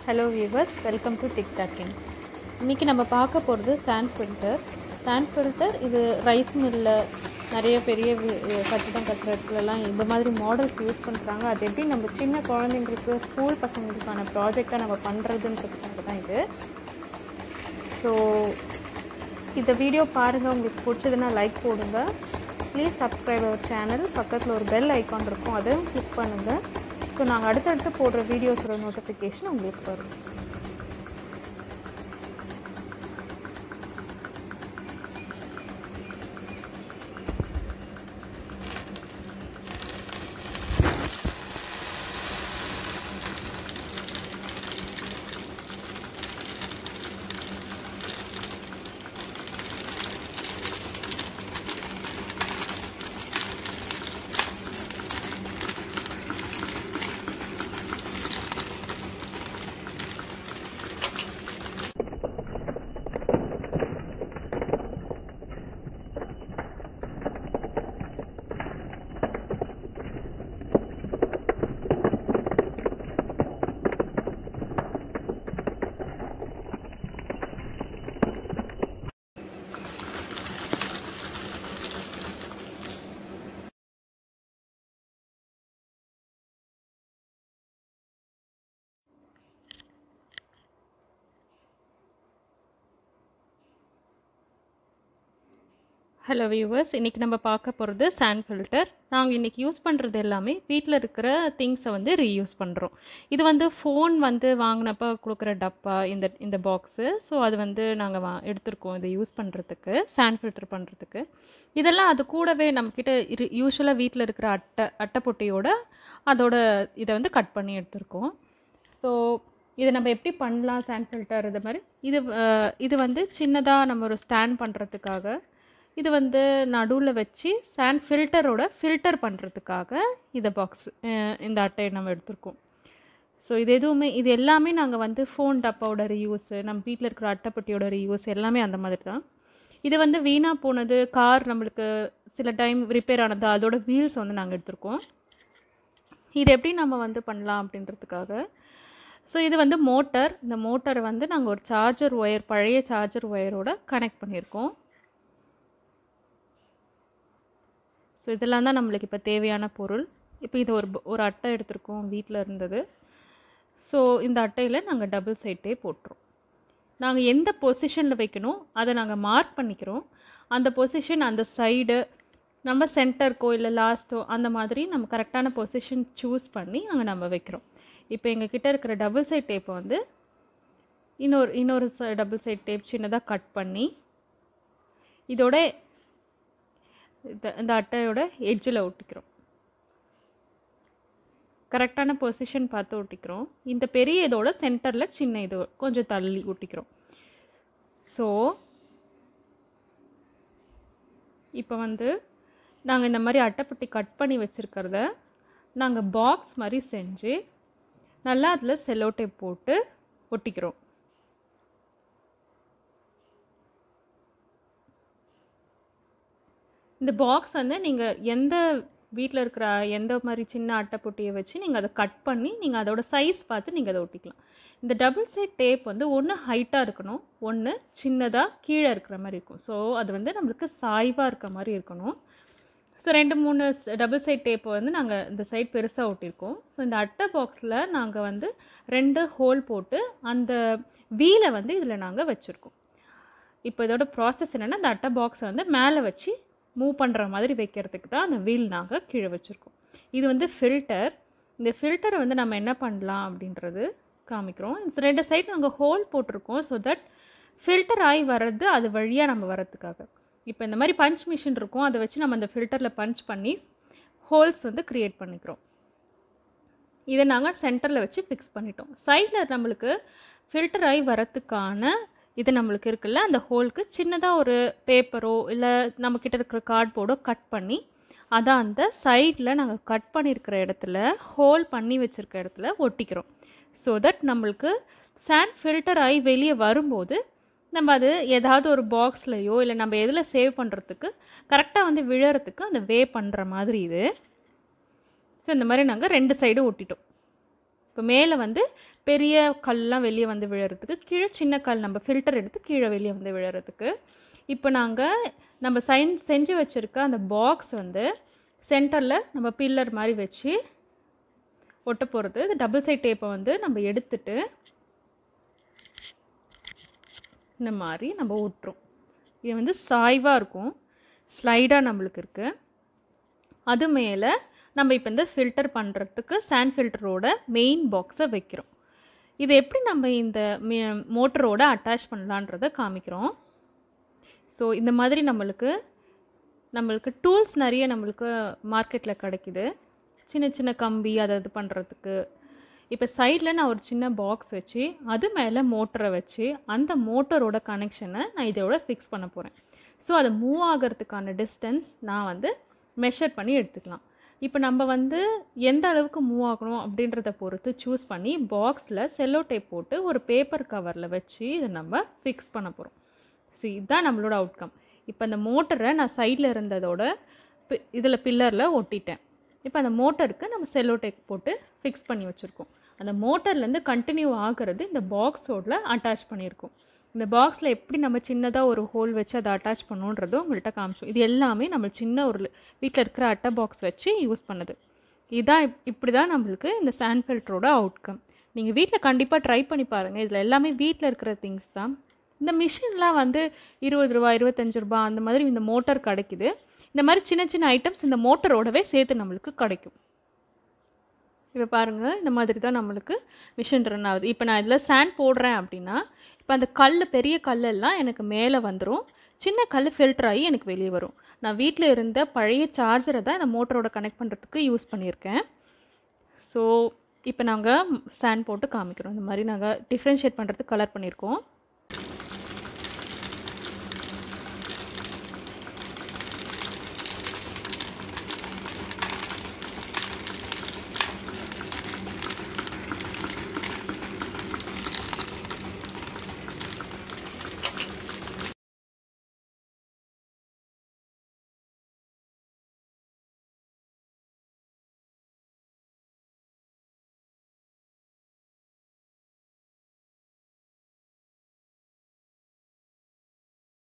hello viewers welcome to டிக்டாக்கிங் இன்றைக்கி நம்ம பார்க்க போகிறது சாண்ட் ஃபில்டர் சாண்ட் ஃபில்டர் இது ரைஸ் மில்லில் நிறைய பெரிய வி- கட்டிடம் கட்டுற இடத்துலலாம் இந்த மாதிரி மாடல்ஸ் யூஸ் பண்ணுறாங்க அது எப்படி நம்ம சின்ன குழந்தைங்களுக்கு ஸ்கூல் பசங்களுக்கான ப்ராஜெக்டாக நம்ம பண்ணுறதுன்றதுக்காக தான் இது ஸோ இந்த வீடியோ பாருங்கள் உங்களுக்கு பிடிச்சதுன்னா லைக் போடுங்க ப்ளீஸ் சப்ஸ்கிரைப் அவர் சேனல் பக்கத்தில் ஒரு பெல் ஐக்கான் இருக்கும் அதையும் கிளிக் பண்ணுங்கள் ஸோ நாங்கள் அடுத்தடுத்து போடுற வீடியோஸோட நோட்டிஃபிகேஷன் உங்களுக்கு வரும் ஹலோ வியூவர்ஸ் இன்றைக்கி நம்ம பார்க்க போகிறது சாண்ட் ஃபில்டர் நாங்கள் இன்றைக்கி யூஸ் பண்ணுறது எல்லாமே வீட்டில் இருக்கிற திங்ஸை வந்து ரீயூஸ் பண்ணுறோம் இது வந்து ஃபோன் வந்து வாங்கினப்ப கொடுக்குற டப்பா இந்த இந்த பாக்ஸு ஸோ அது வந்து நாங்கள் வா எடுத்திருக்கோம் இதை யூஸ் பண்ணுறதுக்கு சாண்ட் ஃபில்டர் பண்ணுறதுக்கு இதெல்லாம் அது கூடவே நம்மக்கிட்ட இரு யூஸ்வலாக வீட்டில் இருக்கிற அட்டை அட்டைப்பொட்டியோட அதோட இதை வந்து கட் பண்ணி எடுத்திருக்கோம் ஸோ இதை நம்ம எப்படி பண்ணலாம் சாண்ட் ஃபில்டர் இது மாதிரி இது அஹ், இது வந்து சின்னதாக நம்ம ஒரு ஸ்டாண்ட் பண்ணுறதுக்காக இது வந்து நடுவில் வச்சு சாண்ட் ஃபில்டரோட ஃபில்டர் பண்ணுறதுக்காக இந்த பாக்ஸ் இந்த அட்டையை நம்ம எடுத்திருக்கோம் ஸோ இது எதுவுமே இது எல்லாமே நாங்கள் வந்து ஃபோன் டப்பாவோட ரீயூஸு நம்ம வீட்டில் இருக்கிற அட்டைப்பட்டியோட ரீயூஸ் எல்லாமே அந்த மாதிரி தான் இது வந்து வீணாக போனது கார் நம்மளுக்கு சில டைம் ரிப்பேர் ஆனது அதோட வீல்ஸ் வந்து நாங்கள் எடுத்திருக்கோம் இது எப்படி நம்ம வந்து பண்ணலாம் அப்படின்றதுக்காக ஸோ இது வந்து மோட்டர் இந்த மோட்டரை வந்து நாங்கள் ஒரு சார்ஜர் ஒயர் பழைய சார்ஜர் ஒயரோட கனெக்ட் பண்ணியிருக்கோம் ஸோ இதெல்லாம் தான் நம்மளுக்கு இப்போ தேவையான பொருள் இப்போ இது ஒரு ப- ஒரு அட்டை எடுத்திருக்கோம் வீட்டில் இருந்தது ஸோ இந்த அட்டையில் நாங்கள் டபுள் சைட்டே போட்டுரும் நாங்கள் எந்த பொசிஷனில் வைக்கணும் அதை நாங்கள் மார்க் பண்ணிக்கிறோம் அந்த பொசிஷன் அந்த சைடு நம்ம சென்டருக்கோ இல்லை லாஸ்ட்டோ அந்த மாதிரி நம்ம கரெக்டான பொசிஷன் சூஸ் பண்ணி அங்கே நம்ம வைக்கிறோம் இப்போ எங்கள் கிட்ட இருக்கிற டபுள் சைட் டேப்பை வந்து இன்னொரு இன்னொரு டபுள் சைட் டேப் சின்னதாக கட் பண்ணி இதோட இந்த இந்த அட்டையோட எட்ஜில் ஒட்டிக்கிறோம் கரெக்டான பொசிஷன் பார்த்து ஒட்டிக்கிறோம் இந்த பெரிய இதோட சென்டரில் சின்ன இது கொஞ்சம் தள்ளி ஒட்டிக்கிறோம் ஸோ இப்போ வந்து நாங்கள் இந்த மாதிரி அட்டைப்பட்டி கட் பண்ணி வச்சுருக்கிறத நாங்கள் பாக்ஸ் மாதிரி செஞ்சு நல்லா அதில் செல்லோ டேப் போட்டு ஒட்டிக்கிறோம் இந்த பாக்ஸ் வந்து நீங்கள் எந்த வீட்டில் இருக்கிற எந்த மாதிரி சின்ன அட்டைப்பொட்டியை வச்சு நீங்கள் அதை கட் பண்ணி நீங்கள் அதோட சைஸ் பார்த்து நீங்கள் அதை ஒட்டிக்கலாம் இந்த டபுள் சைட் டேப் வந்து ஒன்று ஹைட்டாக இருக்கணும் ஒன்று சின்னதாக கீழே இருக்கிற மாதிரி இருக்கும் ஸோ அது வந்து நம்மளுக்கு சாய்வாக இருக்க மாதிரி இருக்கணும் ஸோ ரெண்டு மூணு டபுள் சைட் டேப்பை வந்து நாங்கள் இந்த சைட் பெருசாக ஒட்டியிருக்கோம் ஸோ இந்த அட்டை பாக்ஸில் நாங்கள் வந்து ரெண்டு ஹோல் போட்டு அந்த வீலை வந்து இதில் நாங்கள் வச்சுருக்கோம் இப்போ இதோட ப்ராசஸ் என்னென்னா அந்த அட்டை பாக்ஸை வந்து மேலே வச்சு மூவ் பண்ணுற மாதிரி வைக்கிறதுக்கு தான் அந்த வீல் நாங்கள் கீழே வச்சுருக்கோம் இது வந்து ஃபில்டர் இந்த ஃபில்டரை வந்து நம்ம என்ன பண்ணலாம் அப்படின்றது காமிக்கிறோம் இந்த ரெண்டு சைடு நாங்கள் ஹோல் போட்டிருக்கோம் ஸோ தட் ஃபில்டர் ஆகி வர்றது அது வழியாக நம்ம வர்றதுக்காக இப்போ இந்த மாதிரி பஞ்ச் மிஷின் இருக்கும் அதை வச்சு நம்ம அந்த ஃபில்டரில் பஞ்ச் பண்ணி ஹோல்ஸ் வந்து க்ரியேட் பண்ணிக்கிறோம் இதை நாங்கள் சென்டரில் வச்சு ஃபிக்ஸ் பண்ணிட்டோம் சைடில் நம்மளுக்கு ஃபில்டர் ஆகி வரத்துக்கான இது நம்மளுக்கு இருக்குல்ல அந்த ஹோலுக்கு சின்னதாக ஒரு பேப்பரோ இல்லை நம்மக்கிட்ட இருக்கிற கார்ட்போர்டோ கட் பண்ணி அதை அந்த சைடில் நாங்கள் கட் பண்ணியிருக்கிற இடத்துல ஹோல் பண்ணி வச்சுருக்க இடத்துல ஒட்டிக்கிறோம் ஸோ தட் நம்மளுக்கு சாண்ட் ஃபில்டர் ஆகி வெளியே வரும்போது நம்ம அது ஏதாவது ஒரு பாக்ஸ்லையோ இல்லை நம்ம எதில் சேவ் பண்ணுறதுக்கு கரெக்டாக வந்து விழறதுக்கு அந்த வே பண்ணுற மாதிரி இது ஸோ இந்த மாதிரி நாங்கள் ரெண்டு சைடும் ஒட்டிட்டோம் இப்போ மேலே வந்து பெரிய கல்லாம் வெளியே வந்து விழுறதுக்கு கீழே சின்ன கல் நம்ம ஃபில்டர் எடுத்து கீழே வெளியே வந்து விழுறதுக்கு இப்போ நாங்கள் நம்ம சைன் செஞ்சு வச்சுருக்க அந்த பாக்ஸ் வந்து சென்டரில் நம்ம பில்லர் மாதிரி வச்சு ஒட்ட போகிறது இந்த டபுள் சைட் டேப்பை வந்து நம்ம எடுத்துட்டு இந்த மாதிரி நம்ம ஒட்டுறோம் இது வந்து சாய்வாக இருக்கும் ஸ்லைடாக நம்மளுக்கு இருக்குது அது மேலே நம்ம இப்போ இந்த ஃபில்டர் பண்ணுறதுக்கு சாண்ட் ஃபில்டரோட மெயின் பாக்ஸை வைக்கிறோம் இது எப்படி நம்ம இந்த மோட்டரோட அட்டாச் பண்ணலான்றதை காமிக்கிறோம் ஸோ இந்த மாதிரி நம்மளுக்கு நம்மளுக்கு டூல்ஸ் நிறைய நம்மளுக்கு மார்க்கெட்டில் கிடைக்குது சின்ன சின்ன கம்பி அதை இது பண்ணுறதுக்கு இப்போ சைடில் நான் ஒரு சின்ன பாக்ஸ் வச்சு அது மேலே மோட்டரை வச்சு அந்த மோட்டரோட கனெக்ஷனை நான் இதோட ஃபிக்ஸ் பண்ண போகிறேன் ஸோ அதை மூவ் ஆகிறதுக்கான டிஸ்டன்ஸ் நான் வந்து மெஷர் பண்ணி எடுத்துக்கலாம் இப்போ நம்ம வந்து எந்த அளவுக்கு மூவ் ஆகணும் அப்படின்றத பொறுத்து சூஸ் பண்ணி பாக்ஸில் செல்லோ டேப் போட்டு ஒரு பேப்பர் கவரில் வச்சு இதை நம்ம ஃபிக்ஸ் பண்ண போகிறோம் ஸோ இதுதான் நம்மளோட அவுட்கம் இப்போ அந்த மோட்டரை நான் சைடில் இருந்ததோட இதில் பில்லரில் ஒட்டிட்டேன் இப்போ அந்த மோட்டருக்கு நம்ம செல்லோ டேப் போட்டு ஃபிக்ஸ் பண்ணி வச்சுருக்கோம் அந்த மோட்டர்லேருந்து கண்டினியூ ஆகிறது இந்த பாக்ஸோட அட்டாச் பண்ணியிருக்கோம் இந்த பாக்ஸில் எப்படி நம்ம சின்னதாக ஒரு ஹோல் வச்சு அதை அட்டாச் பண்ணுன்றதும் உங்கள்கிட்ட காமிச்சோம் இது எல்லாமே நம்ம சின்ன ஒரு வீட்டில் இருக்கிற அட்டை பாக்ஸ் வச்சு யூஸ் பண்ணுது இதான் இப் இப்படி தான் நம்மளுக்கு இந்த சாண்ட் ஃபில்டரோட அவுட்கம் நீங்கள் வீட்டில் கண்டிப்பாக ட்ரை பண்ணி பாருங்கள் இதில் எல்லாமே வீட்டில் இருக்கிற திங்ஸ் தான் இந்த மிஷின்லாம் வந்து இருபது ரூபா இருபத்தஞ்சு ரூபா அந்த மாதிரி இந்த மோட்டார் கிடைக்குது இந்த மாதிரி சின்ன சின்ன ஐட்டம்ஸ் இந்த மோட்டரோடவே சேர்த்து நம்மளுக்கு கிடைக்கும் இப்போ பாருங்கள் இந்த மாதிரி தான் நம்மளுக்கு மிஷின் ரன் ஆகுது இப்போ நான் இதில் சாண்ட் போடுறேன் அப்படின்னா இப்போ அந்த கல் பெரிய கல்லெல்லாம் எனக்கு மேலே வந்துடும் சின்ன கல் ஃபில்டர் ஆகி எனக்கு வெளியே வரும் நான் வீட்டில் இருந்த பழைய சார்ஜரை தான் இந்த மோட்டரோட கனெக்ட் பண்ணுறதுக்கு யூஸ் பண்ணியிருக்கேன் ஸோ இப்போ நாங்கள் சாண்ட் போட்டு காமிக்கிறோம் இந்த மாதிரி நாங்கள் டிஃப்ரென்ஷியேட் பண்ணுறதுக்கு கலர் பண்ணியிருக்கோம்